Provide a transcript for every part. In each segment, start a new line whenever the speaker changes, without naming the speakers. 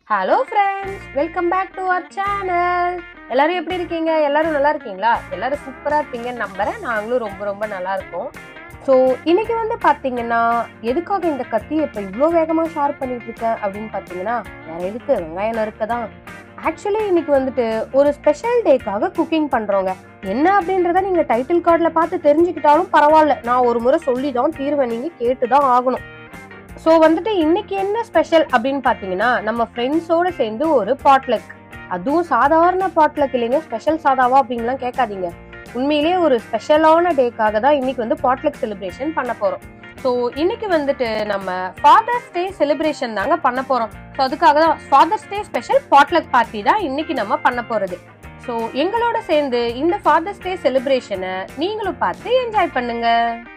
Hello friends welcome back to our channel எல்லாரும் எப்படி இருக்கீங்க எல்லாரும் நல்லா இருக்கீங்களா எல்லாரும் சூப்பராக இருப்பீங்கன்னு நம்புறேன் நாங்களும் ரொம்ப ரொம்ப நல்லா இருக்கோம் ஸோ இன்னைக்கு வந்து பார்த்தீங்கன்னா எதுக்காக இந்த கத்தி இப்போ இவ்வளோ வேகமாக ஷேர் பண்ணிட்டு இருக்கேன் அப்படின்னு பார்த்தீங்கன்னா வேற எதுக்கு வெங்காயம் நறுக்க தான் ஆக்சுவலி இன்னைக்கு வந்துட்டு ஒரு ஸ்பெஷல் டேக்காக குக்கிங் பண்ணுறோங்க என்ன அப்படின்றத நீங்கள் டைட்டில் கார்டில் பார்த்து தெரிஞ்சுக்கிட்டாலும் பரவாயில்ல நான் ஒரு முறை சொல்லி தான் தீர்வை நீங்கள் கேட்டு தான் ஆகணும் ஸோ வந்துட்டு இன்னைக்கு என்ன ஸ்பெஷல் அப்படின்னு பார்த்தீங்கன்னா நம்ம ஃப்ரெண்ட்ஸோட சேர்ந்து ஒரு பாட்லக் அதுவும் சாதாரண பாட்லக் இல்லைங்க ஸ்பெஷல் சாதாவா அப்படின்லாம் கேட்காதீங்க உண்மையிலேயே ஒரு ஸ்பெஷலான டேக்காக தான் இன்னைக்கு வந்து பாட்லக் செலிப்ரேஷன் பண்ண போறோம் ஸோ இன்னைக்கு வந்துட்டு நம்ம ஃபாதர்ஸ் டே செலிப்ரேஷன் தாங்க பண்ண போறோம் ஸோ அதுக்காக தான் father's day special potluck party தான் இன்னைக்கு நம்ம பண்ண போறது ஸோ எங்களோட சேர்ந்து இந்த ஃபாதர்ஸ் டே செலிப்ரேஷனை நீங்களும் பார்த்து என்ஜாய் பண்ணுங்க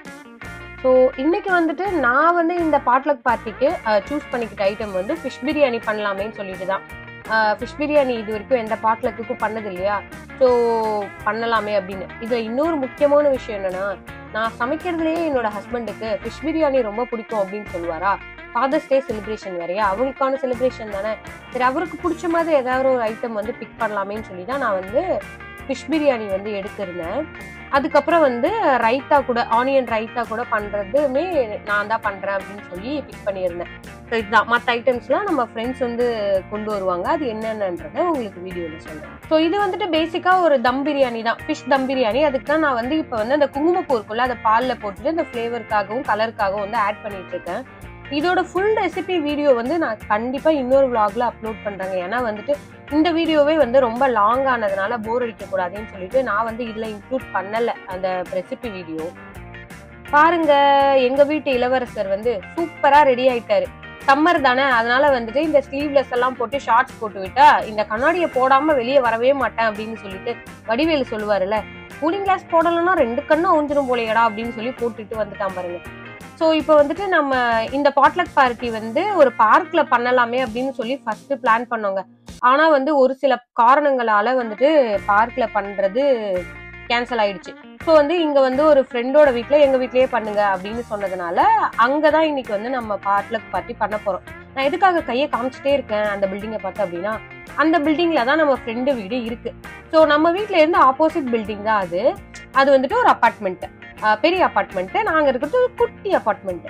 ஸோ இன்னைக்கு வந்துட்டு நான் வந்து இந்த பாட்லக் பார்ட்டிக்கு சூஸ் பண்ணிக்கிட்ட ஐட்டம் வந்து ஃபிஷ் பிரியாணி பண்ணலாமேன்னு சொல்லிட்டு தான் ஃபிஷ் பிரியாணி இது வரைக்கும் எந்த பாட்லக்குக்கும் பண்ணது இல்லையா ஸோ பண்ணலாமே அப்படின்னு இதில் இன்னொரு முக்கியமான விஷயம் என்னன்னா நான் சமைக்கிறதுலேயே என்னோட ஹஸ்பண்டுக்கு ஃபிஷ் பிரியாணி ரொம்ப பிடிக்கும் அப்படின்னு சொல்லுவாரா ஃபாதர்ஸ் டே செலிப்ரேஷன் வேறையா அவங்களுக்கான செலிப்ரேஷன் தானே சரி அவருக்கு பிடிச்ச மாதிரி ஏதாவது ஒரு ஐட்டம் வந்து பிக் பண்ணலாமேன்னு சொல்லி தான் நான் வந்து ஃபிஷ் பிரியாணி வந்து எடுத்திருந்தேன் அதுக்கப்புறம் வந்து ரைத்தா கூட ஆனியன் ரைத்தா கூட பண்றதுமே நான் தான் பண்றேன் அப்படின்னு சொல்லி பிக் பண்ணியிருந்தேன் ஸோ இதுதான் மற்ற ஐட்டம்ஸ்லாம் நம்ம ஃப்ரெண்ட்ஸ் வந்து கொண்டு வருவாங்க அது என்னென்னன்றதை உங்களுக்கு வீடியோவில் சொல்றேன் ஸோ இது வந்துட்டு பேசிக்காக ஒரு தம் பிரியாணி தான் ஃபிஷ் தம் பிரியாணி அதுக்கு தான் நான் வந்து இப்போ வந்து அந்த குங்குமப்பூ இருக்குல்ல அதை பாலில் போட்டுட்டு அந்த ஃப்ளேவருக்காகவும் கலருக்காகவும் வந்து ஆட் பண்ணிட்டு இருக்கேன் இதோட ஃபுல் ரெசிபி வீடியோ வந்து நான் கண்டிப்பாக இன்னொரு vlogல அப்லோட் பண்ணுறேங்க ஏன்னா வந்துட்டு இந்த வீடியோவே வந்து ரொம்ப லாங் ஆனதுனால போர் அடிக்க கூடாதுன்னு சொல்லிட்டு நான் வந்து இதுல இன்க்ளூட் பண்ணல அந்த ரெசிபி வீடியோ பாருங்க எங்க வீட்டு இளவரசர் வந்து சூப்பரா ரெடி ஆயிட்டாரு சம்மர் தானே அதனால வந்துட்டு இந்த ஸ்லீவ்லெஸ் எல்லாம் போட்டு ஷார்ட்ஸ் போட்டு விட்டா இந்த கண்ணாடியை போடாம வெளியே வரவே மாட்டேன் அப்படின்னு சொல்லிட்டு வடிவேலு சொல்லுவாருல்ல கூலிங் கிளாஸ் போடலைன்னா ரெண்டு கண்ணும் அவுஞ்சிரும் போலையடா அப்படின்னு சொல்லி போட்டுட்டு வந்துட்டான் பாருங்க ஸோ இப்போ வந்துட்டு நம்ம இந்த பாட்லக் பார்ட்டி வந்து ஒரு பார்க்ல பண்ணலாமே அப்படின்னு சொல்லி ஃபர்ஸ்ட் பிளான் பண்ணோங்க ஆனா வந்து ஒரு சில காரணங்களால வந்துட்டு பார்க்ல பண்றது கேன்சல் ஆயிடுச்சு ஸோ வந்து இங்க வந்து ஒரு ஃப்ரெண்டோட வீட்ல எங்க வீட்லயே பண்ணுங்க அப்படின்னு சொன்னதுனால அங்கதான் இன்னைக்கு வந்து நம்ம பார்க்லக் பார்ட்டி பண்ண போறோம் நான் எதுக்காக கையை காமிச்சிட்டே இருக்கேன் அந்த பில்டிங்கை பார்த்து அப்படின்னா அந்த பில்டிங்ல தான் நம்ம ஃப்ரெண்டு வீடு இருக்கு ஸோ நம்ம வீட்ல இருந்து ஆப்போசிட் பில்டிங் தான் அது அது வந்துட்டு ஒரு அப்பார்ட்மெண்ட் பெரிய அப்பார்ட்மெண்ட் நாங்க இருக்கிறது ஒரு குட்டி அப்பார்ட்மெண்ட்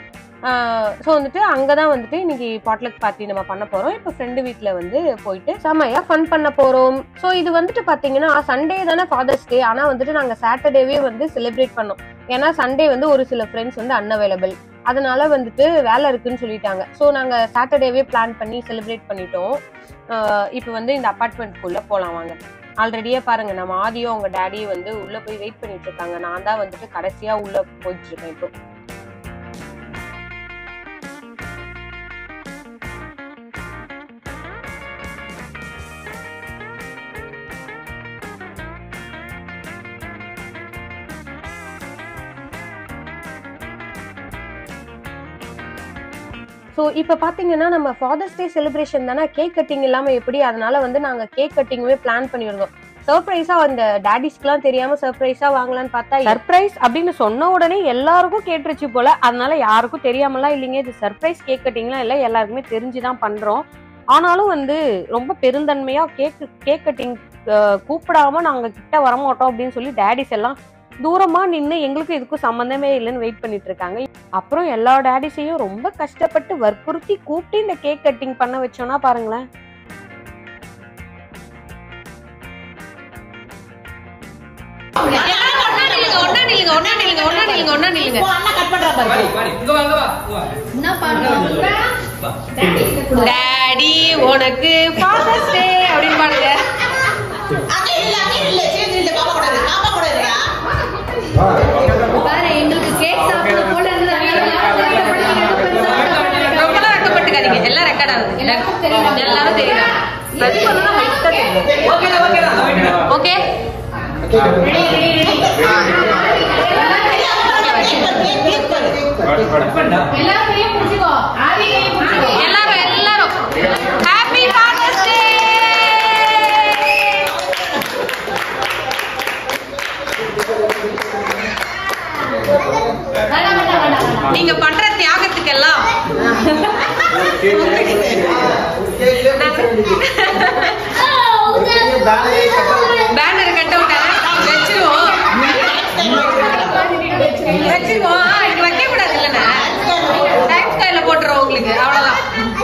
ஸோ வந்துட்டு அங்கதான் வந்துட்டு இன்னைக்கு பாட்லக் பார்ட்டி நம்ம பண்ண போறோம் இப்போ ஃப்ரெண்டு வீட்டில் வந்து போயிட்டு செமையா ஃபன் பண்ண போறோம் ஸோ இது வந்துட்டு பாத்தீங்கன்னா சண்டே தானே ஃபாதர்ஸ் டே ஆனா வந்துட்டு நாங்க சாட்டர்டேவே வந்து செலிப்ரேட் பண்ணோம் ஏன்னா சண்டே வந்து ஒரு சில ஃப்ரெண்ட்ஸ் வந்து அன்அவைலபிள் அதனால வந்துட்டு வேலை இருக்குன்னு சொல்லிட்டாங்க ஸோ நாங்க சாட்டர்டேவே பிளான் பண்ணி செலிப்ரேட் பண்ணிட்டோம் இப்போ வந்து இந்த அப்பார்ட்மெண்ட்குள்ள போலாம் வாங்க ஆல்ரெடியே பாருங்க நம்ம ஆதியும் அவங்க டேடியும் வந்து உள்ள போய் வெயிட் பண்ணிட்டு இருக்காங்க நான் தான் வந்துட்டு கடைசியா உள்ள போயிட்டு இருக்கேன் இப்போ ஸோ இப்போ பார்த்தீங்கன்னா நம்ம ஃபாதர்ஸ் டே செலிப்ரேஷன் தானே கேக் கட்டிங் இல்லாமல் எப்படி அதனால வந்து நாங்கள் கேக் கட்டிங்குமே பிளான் பண்ணியிருந்தோம் சர்ப்ரைஸாக அந்த டேடிஸ்க்குலாம் தெரியாமல் சர்ப்ரைஸாக வாங்கலாம்னு பார்த்தா சர்ப்ரைஸ் அப்படின்னு சொன்ன உடனே எல்லாருக்கும் கேட்டுருச்சு போல அதனால யாருக்கும் தெரியாமலாம் இல்லைங்க இது சர்ப்ரைஸ் கேக் கட்டிங்லாம் இல்லை எல்லாருக்குமே தெரிஞ்சு தான் பண்ணுறோம் ஆனாலும் வந்து ரொம்ப பெருந்தன்மையாக கேக் கேக் கட்டிங் கூப்பிடாம நாங்கள் கிட்ட வரமாட்டோம் அப்படின்னு சொல்லி டேடிஸ் எல்லாம் தூரமா நின்று எங்களுக்கும் இதுக்கும் சம்மந்தமே இல்லைன்னு வெயிட் பண்ணிட்டு இருக்காங்க அப்புறம் எல்லா டேடிஸையும் ரொம்ப கஷ்டப்பட்டு வற்புறுத்தி கூப்பிட்டு இந்த கேக் கட்டிங் பண்ண வச்சோம்னா பாருங்களேன்
ஒன்னா நில்லுங்க ஒன்னா நில்லுங்க ஒன்னா நில்லுங்க ஒன்னா நில்லுங்க டாடி உனக்கு ஃபாதர்ஸ் டே அப்படின்னு பாருங்க பாரு எங்களுக்கு கேக் சாப்பிட போல ரொம்ப வெக்கப்பட்டுக்காதீங்க எல்லாம் ரெக்கார்ட் ஆகுது எல்லாரும் தெரியும் ஓகே எல்லாரும் எல்லாரும் ஹாப்பி ஃபாதர்ஸ் டே நீங்க பண்ற தியாகத்துக்கெல்லாம் பேனர் கட்ட விட்டாங்க வச்சிருவோம் வச்சிருவோம் ஆ, இது வைக்க கூடாது இல்லைண்ணா டைம் ஸ்டைல போட்டுருவோம் உங்களுக்கு அவ்வளவுதான்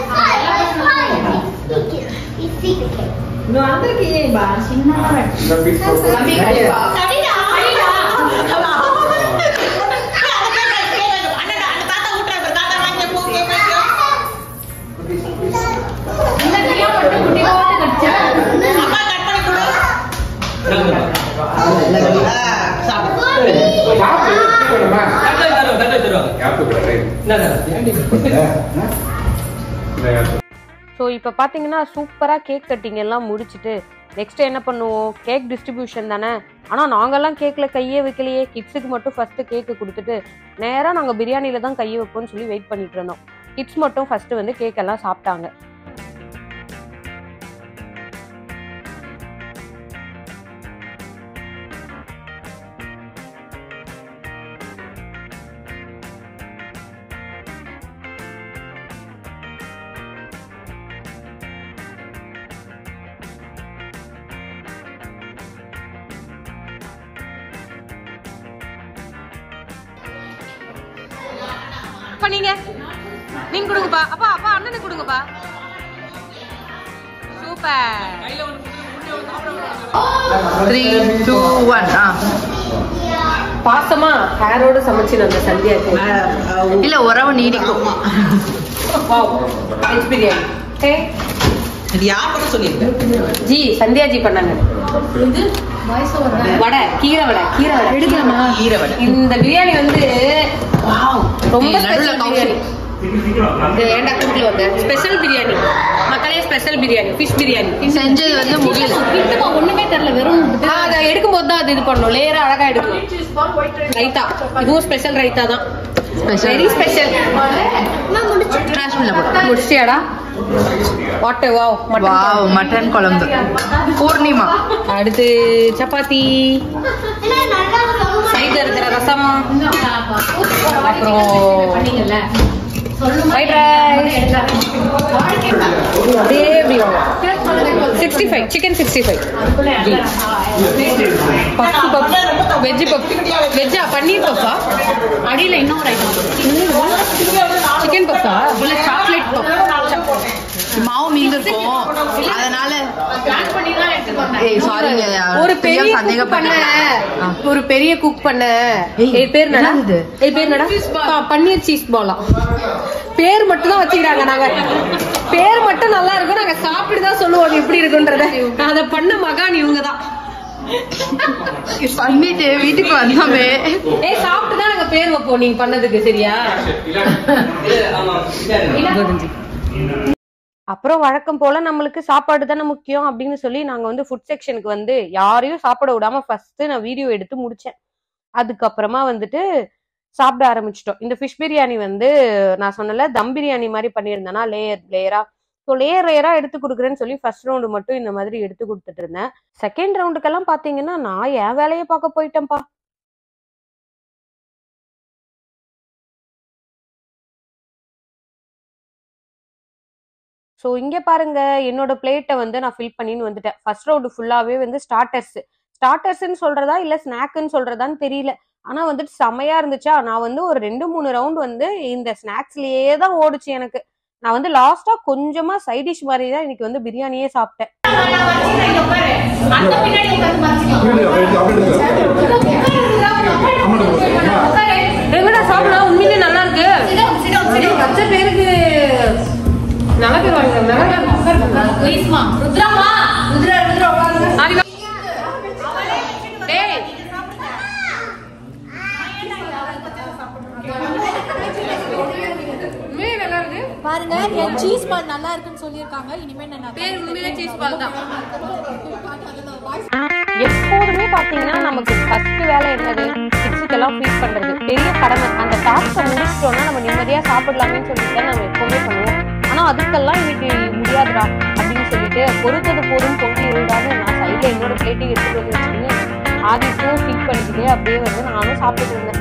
ஸோ இப்போ பார்த்தீங்கன்னா சூப்பராக கேக் கட்டிங் எல்லாம் முடிச்சுட்டு நெக்ஸ்ட் என்ன பண்ணுவோம் கேக் டிஸ்ட்ரிபியூஷன் தானே ஆனால் நாங்கெல்லாம் கேக்கில் கையே வைக்கலையே கிட்ஸுக்கு மட்டும் ஃபஸ்ட்டு கேக்கு கொடுத்துட்டு நேராக நாங்கள் பிரியாணியில் தான் கையை வைப்போம்னு சொல்லி வெயிட் பண்ணிட்டு இருந்தோம் கிட்ஸ் மட்டும் ஃபஸ்ட்டு வந்து கேக் எல்லாம் சாப்பிட்டாங்க
அப்பா நீங்க நீங்க கொடுங்கப்பா அப்பா அப்பா அண்ணனுக்கு கொடுங்கப்பா சூப்பர்
த்ரீ டூ ஒன் ஆ
பாசமா ஹேரோட சமைச்சு அந்த சந்தியாக்கு
இல்ல உறவு நீடிக்கும்
வெஜ் பிரியாணி ஹே
இது யார் பண்ண சொல்லியிருக்கேன்
ஜி சந்தியா ஜி பண்ணாங்க வடை கீரை வடை கீரை வடை எடுக்கலாமா
ஈர வடை
இந்த பிரியாணி வந்து ரொம்ப
ஏய், நடுவுல
ஸ்பெஷல்
கவுச்சு.
பிரியாணி இது ஏன்டா கூட்டில் வந்த ஸ்பெஷல் பிரியாணி மக்களே ஸ்பெஷல் பிரியாணி ஃபிஷ் பிரியாணி
செஞ்சது வந்து முகில்
ஒண்ணுமே தெரியல வெறும் அதை எடுக்கும்போது தான் அது இது பண்ணணும் லேயரா அழகா எடுக்கணும் ரைத்தா இதுவும் ஸ்பெஷல் ரைத்தா தான்
Special.
வெரி ஸ்பெஷல்
ட்ராஷ் பண்ணல போட்டு
முடிச்சியாடா வாட்டு வாவ்
வாவ் மட்டன் குழம்பு பூர்ணிமா
அடுத்து சப்பாத்தி சைடுல இருக்கிற ரசம் அப்புறம் ஃப்ரைட் ரைஸ் அதே sixty five chicken sixty five பப்பு பப் வெஜ் பப் வெஜ்ஜா பன்னீர் பப்பா அடியில் இன்னொரு ஐட்டம் சிக்கன் பப்பா இல்லை சாக்லேட் பப்
மாவு மீந்து இருக்கும் அதனால ஏய் சாரிங்க
ஒரு பெரிய குக் பண்ண ஒரு பெரிய குக் பண்ண
ஏய்,
ஏய் பேர் என்னடா
என்னது?
ஏய் பேர் என்னடா ஆ, பன்னீர் சீஸ் பாலா பேர் மட்டும் தான் வச்சுக்கிறாங்க நாங்க பேர் மட்டும் நல்லா இருக்கும் நாங்க சாப்பிட்டு தான் சொல்லுவோம் அது எப்படி இருக்குன்றத அத பண்ண மகான் இவங்க தான்
பண்ணிட்டு வீட்டுக்கு வந்தோமே
ஏய் சாப்பிட்டு தான் நாங்க பேர் வைப்போம் நீங்க பண்ணதுக்கு சரியா அப்புறம் வழக்கம் போல நம்மளுக்கு சாப்பாடு தானே முக்கியம் அப்படின்னு சொல்லி நாங்க வந்து ஃபுட் செக்ஷனுக்கு வந்து யாரையும் சாப்பிட விடாம ஃபர்ஸ்ட் நான் வீடியோ எடுத்து முடிச்சேன் அதுக்கப்புறமா வந்துட்டு சாப்பிட ஆரம்பிச்சிட்டோம் இந்த ஃபிஷ் பிரியாணி வந்து நான் சொன்னல தம் பிரியாணி மாதிரி பண்ணியிருந்தேன்னா லேயர் லேயரா ஸோ லேயர் லேயரா எடுத்து கொடுக்குறேன்னு சொல்லி ஃபர்ஸ்ட் ரவுண்டு மட்டும் இந்த மாதிரி எடுத்து கொடுத்துட்டு இருந்தேன் செகண்ட் ரவுண்டுக்கெல்லாம் பாத்தீங்கன்னா நான் என் வேலையை பார்க்க போயிட்டேன்ப்பா ஸோ இங்க பாருங்க என்னோட பிளேட்டை வந்து நான் ஃபில் பண்ணின்னு வந்துட்டேன் ஃபர்ஸ்ட் ரவுண்டு ஃபுல்லாவே வந்து ஸ்டார்டர்ஸ் ஸ்டார்டர்ஸ்ன்னு சொல்றதா இல்ல ஸ்நாக்குன்னு சொல்றதான்னு தெரியல ஆனா வந்துட்டு செமையா இருந்துச்சா நான் வந்து ஒரு ரெண்டு மூணு ரவுண்ட் வந்து இந்த ஸ்நாக்ஸ்லயே தான் ஓடுச்சு எனக்கு நான் வந்து லாஸ்டா கொஞ்சமா சைட் டிஷ் மாதிரி தான் இன்னைக்கு வந்து பிரியாணியே சாப்பிட்டேன் எங்கடா சாப்பிடலாம் உண்மையிலே நல்லா இருக்கு பச்ச பேருக்கு நல்ல பேர் வாங்க டேய் உண்மையிலே நல்லா இருக்கு
பாருங்க என் சீஸ் பால் நல்லா இருக்குன்னு சொல்லியிருக்காங்க இனிமே நான்
பேர் உண்மையிலே சீஸ் பால் தான்
எப்போதுமே பாத்தீங்கன்னா நமக்கு ஃபர்ஸ்ட் வேலை என்னது கிட்ஸுக்கெல்லாம் ஃபீட் பண்றது பெரிய கடமை அந்த டாஸ்க்கை முடிச்சிட்டோம்னா நம்ம நிம்மதியா சாப்பிடலாமேன்னு சொல்லிட்டு தான் நம்ம எப்பவுமே பண்ணுவோம் ஆனா அதுக்கெல்லாம் இன்னைக்கு முடியாதுடா அப்படின்னு சொல்லிட்டு பொறுத்தது போதும் பொங்கி எழுதான்னு நான் சைட்ல என்னோட பிளேட்டை எடுத்துட்டு வந்து வச்சுக்கின்னு ஆதிக்கும் ஃபீட் பண்ணிக்கிட்டே அப்படியே வந்து நானும் சாப்பிட்டுட்டு இருந்தேன்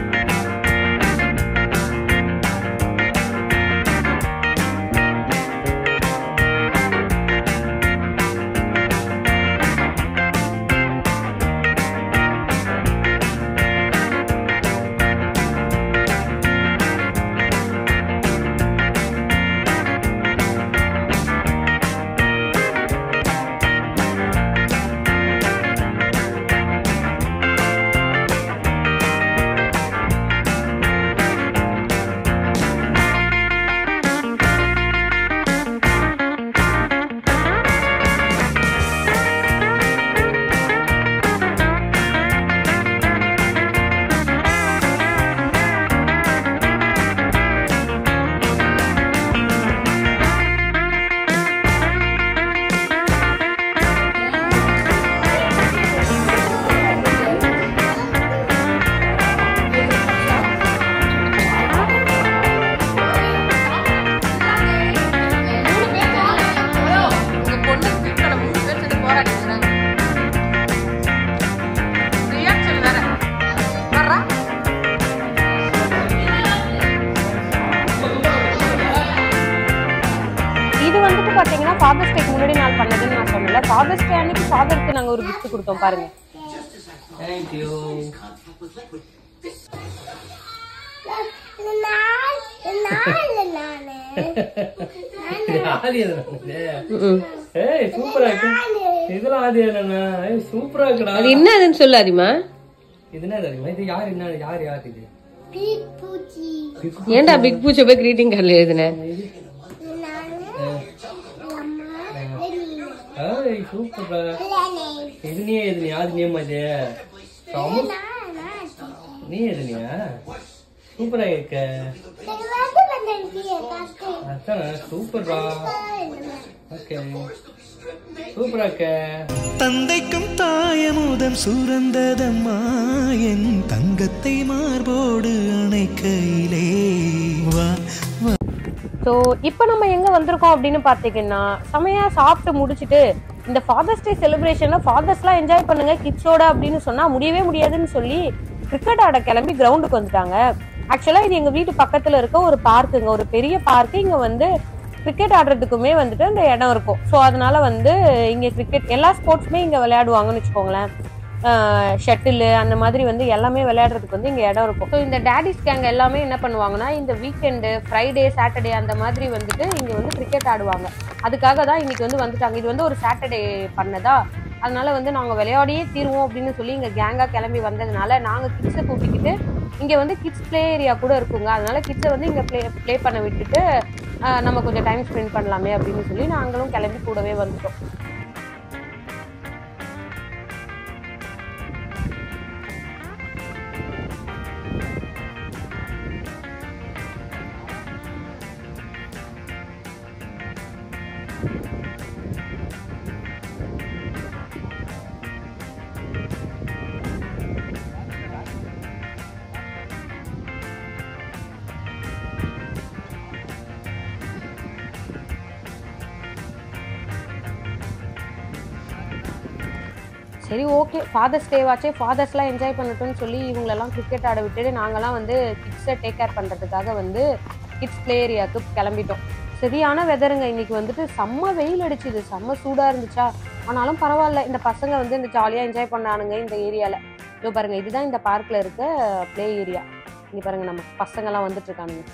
ஃபாதர்ஸ் டேக்கு முன்னாடி நாள் பண்ணதுன்னு நான் சொன்னல ஃபாதர்ஸ் டே அன்னைக்கு ஃபாதருக்கு நாங்க ஒரு gift கொடுத்தோம் பாருங்க
தேங்க்யூ ஆதி ஏய் சூப்பரா இருக்கு இதெல்லாம் ஆதி என்னண்ணா ஏய் சூப்பரா இருக்குடா
அது என்ன அதுன்னு சொல்லாதிமா
இது என்ன தெரியுமா இது யார் என்ன யார் யார் இது
ஏன்டா பிக் பூச்சை போய் கிரீட்டிங் கார்டில் எழுதுனேன்
ஏய் சூப்பர்டா இது நீ எது நீ ஆதி நேம் அது செம- நீ எதுனியா சூப்பரா இருக்க அதான் சூப்பர்டா ஓகே சூப்பரா இருக்க
தந்தைக்கும் தாயமுதம் சுரந்ததம்மா என் தங்கத்தை மார்போடு அணைக்கையிலே வா வா
ஸோ இப்போ நம்ம எங்க வந்திருக்கோம் அப்படின்னு பார்த்தீங்கன்னா செமையா சாப்பிட்டு முடிச்சுட்டு இந்த ஃபாதர்ஸ் டே செலிப்ரேஷன்ல ஃபாதர்ஸ்லாம் என்ஜாய் பண்ணுங்க கிட்ஸோட அப்படின்னு சொன்னா முடியவே முடியாதுன்னு சொல்லி கிரிக்கெட் ஆட கிளம்பி கிரவுண்டுக்கு வந்துட்டாங்க ஆக்சுவலா இது எங்க வீட்டு பக்கத்துல இருக்க ஒரு பார்க்குங்க ஒரு பெரிய பார்க்கு இங்க வந்து கிரிக்கெட் ஆடுறதுக்குமே வந்துட்டு அந்த இடம் இருக்கும் ஸோ அதனால வந்து இங்க கிரிக்கெட் எல்லா ஸ்போர்ட்ஸுமே இங்க விளையாடுவாங்கன்னு வச்சுக்கோங்களேன் ஷட்டில் அந்த மாதிரி வந்து எல்லாமே விளையாடுறதுக்கு வந்து இங்கே இடம் இருக்கும் ஸோ இந்த டேடிஸ் கேங் எல்லாமே என்ன பண்ணுவாங்கன்னா இந்த வீக்கெண்டு ஃப்ரைடே சாட்டர்டே அந்த மாதிரி வந்துட்டு இங்கே வந்து கிரிக்கெட் ஆடுவாங்க அதுக்காக தான் இன்னைக்கு வந்து வந்துட்டாங்க இது வந்து ஒரு சாட்டர்டே பண்ணதா அதனால வந்து நாங்கள் விளையாடியே தீருவோம் அப்படின்னு சொல்லி இங்கே கேங்காக கிளம்பி வந்ததுனால நாங்கள் கிட்ஸை கூட்டிக்கிட்டு இங்கே வந்து கிட்ஸ் ப்ளே ஏரியா கூட இருக்குங்க அதனால கிட்ஸை வந்து இங்கே ப்ளே ப்ளே பண்ண விட்டுட்டு ஆஹ், நம்ம கொஞ்சம் டைம் ஸ்பெண்ட் பண்ணலாமே அப்படின்னு சொல்லி நாங்களும் கிளம்பி கூடவே வந்துட்டோம் சரி ஓகே ஃபாதர்ஸ் டேவாச்சே ஃபாதர்ஸ்லாம் என்ஜாய் பண்ணட்டும்னு சொல்லி இவங்களெல்லாம் கிரிக்கெட் ஆட விட்டுட்டு நாங்களாம் வந்து கிட்ஸை டேக் கேர் பண்ணுறதுக்காக வந்து கிட்ஸ் ப்ளே ஏரியாவுக்கு கிளம்பிட்டோம் சரியான வெதருங்க இன்னைக்கு வந்துட்டு செம்ம வெயில் அடிச்சுது செம்ம சூடாக இருந்துச்சா ஆனாலும் பரவாயில்ல இந்த பசங்க வந்து இந்த ஜாலியாக என்ஜாய் பண்ணானுங்க இந்த ஏரியாவில் இதோ பாருங்க இதுதான் இந்த பார்க்கில் இருக்க ப்ளே ஏரியா இங்கே பாருங்க நம்ம பசங்கெல்லாம் வந்துட்டு இருக்கானுங்க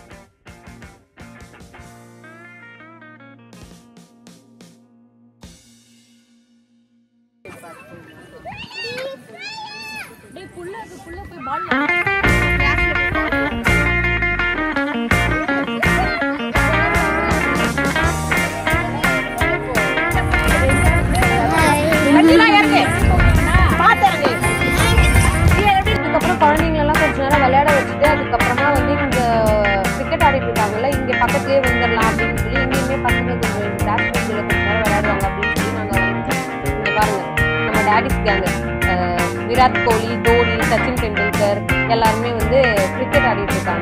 அதுக்கப்புறம் குழந்தைங்களெல்லாம் கொஞ்ச நேரம் விளையாட வச்சுட்டு அதுக்கப்புறமா வந்து இங்க கிரிக்கெட் ஆடிட்டு இருக்காங்கல்ல இங்க பக்கத்துலயே வந்துடலாம் அப்படின்னு சொல்லி இங்கேயுமே பசங்க கொஞ்சம் கிளாஸ் பெஞ்சில் கொஞ்ச நேரம் விளையாடுவாங்க அப்படின்னு சொல்லி நாங்க வந்து இங்க பாருங்க நம்ம டேடிஸ் கேங்கு விராட் கோலி தோனி சச்சின் டெண்டுல்கர் எல்லாருமே வந்து கிரிக்கெட் ஆடிட்டு இருக்காங்க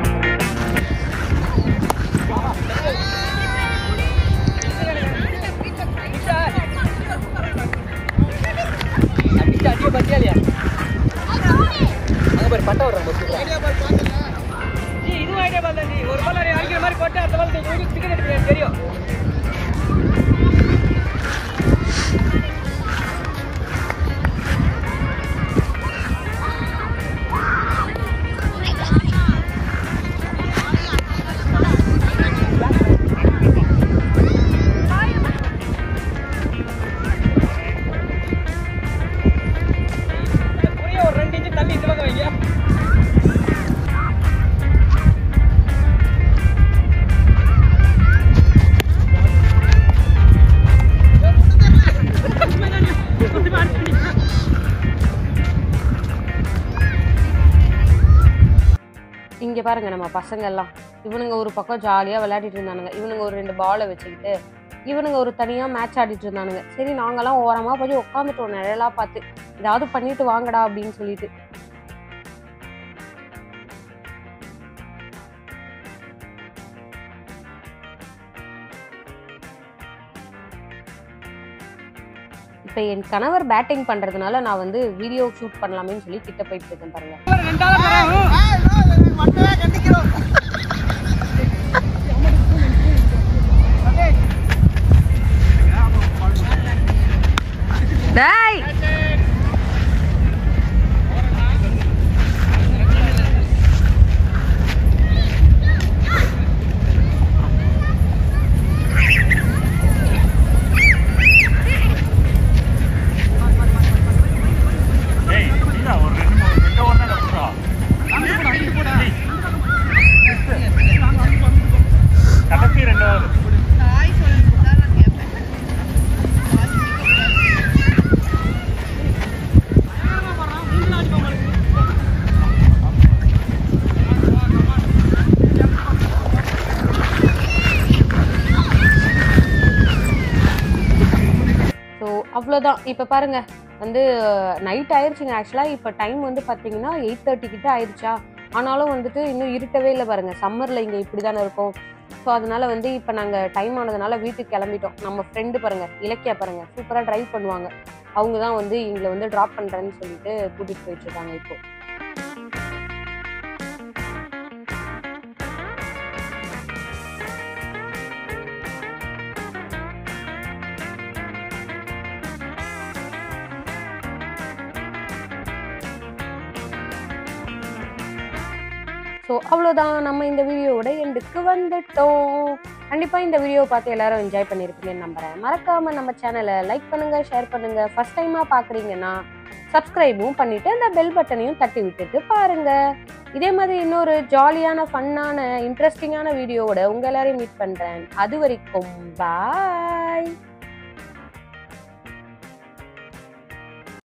அடிக்க பத்தியா இல்லையா அங்க பாரு பட்டை வர்றாங்க இதுவும் ஐடியா பார்த்தா நீ ஒரு பால் அடிக்கிற மாதிரி போட்டு அந்த பால் டிக்கெட் எடுக்கிறேன் தெரியும் புரிய ஒரு ரெண்டு இன்ச்சு தள்ளி இந்த பக்கம் வைங்க
இங்க பாருங்க நம்ம பசங்க எல்லாம் இவனுங்க ஒரு பக்கம் ஜாலியா விளையாடிட்டு இருந்தானுங்க இவனுங்க ஒரு ரெண்டு பாலை வச்சுக்கிட்டு இவனுங்க ஒரு தனியா மேட்ச் ஆடிட்டு இருந்தானுங்க சரி நாங்கெல்லாம் ஓரமா போய் உட்காந்துட்டோம் நிழலா பார்த்து ஏதாவது பண்ணிட்டு வாங்கடா அப்படின்னு சொல்லிட்டு இப்போ என் கணவர் பேட்டிங் பண்றதுனால நான் வந்து வீடியோ ஷூட் பண்ணலாமேன்னு சொல்லி கிட்ட போயிட்டு இருக்கேன் பாருங்க
டேய்
ஸோ அவ்வளோதான் இப்போ பாருங்க வந்து நைட் ஆயிடுச்சுங்க ஆக்சுவலாக இப்போ டைம் வந்து பார்த்தீங்கன்னா எயிட் தேர்ட்டி கிட்ட ஆயிடுச்சா ஆனாலும் வந்துட்டு இன்னும் இருட்டவே இல்லை பாருங்க சம்மரில் இங்கே இப்படி தானே இருக்கும் ஸோ அதனால வந்து இப்போ நாங்கள் டைம் ஆனதுனால வீட்டுக்கு கிளம்பிட்டோம் நம்ம ஃப்ரெண்டு பாருங்க இலக்கியா பாருங்க சூப்பராக ட்ரைவ் பண்ணுவாங்க அவங்க தான் வந்து எங்களை வந்து ட்ராப் பண்ணுறேன்னு சொல்லிட்டு கூட்டிகிட்டு போயிட்டு இருக்காங்க இப்போ ஸோ அவ்வளோதான் நம்ம இந்த வீடியோவோட எண்டுக்கு வந்துட்டோம் கண்டிப்பாக இந்த வீடியோ பார்த்து எல்லாரும் என்ஜாய் பண்ணியிருப்பீங்கன்னு நம்புறேன் மறக்காம நம்ம சேனலை லைக் பண்ணுங்க ஷேர் பண்ணுங்க ஃபர்ஸ்ட் டைமாக பார்க்குறீங்கன்னா சப்ஸ்கிரைபும் பண்ணிட்டு அந்த பெல் பட்டனையும் தட்டி விட்டுட்டு பாருங்க இதே மாதிரி இன்னொரு ஜாலியான ஃபன்னான இன்ட்ரெஸ்டிங்கான வீடியோவோட உங்க எல்லாரையும் மீட் பண்றேன் அது வரைக்கும் பாய்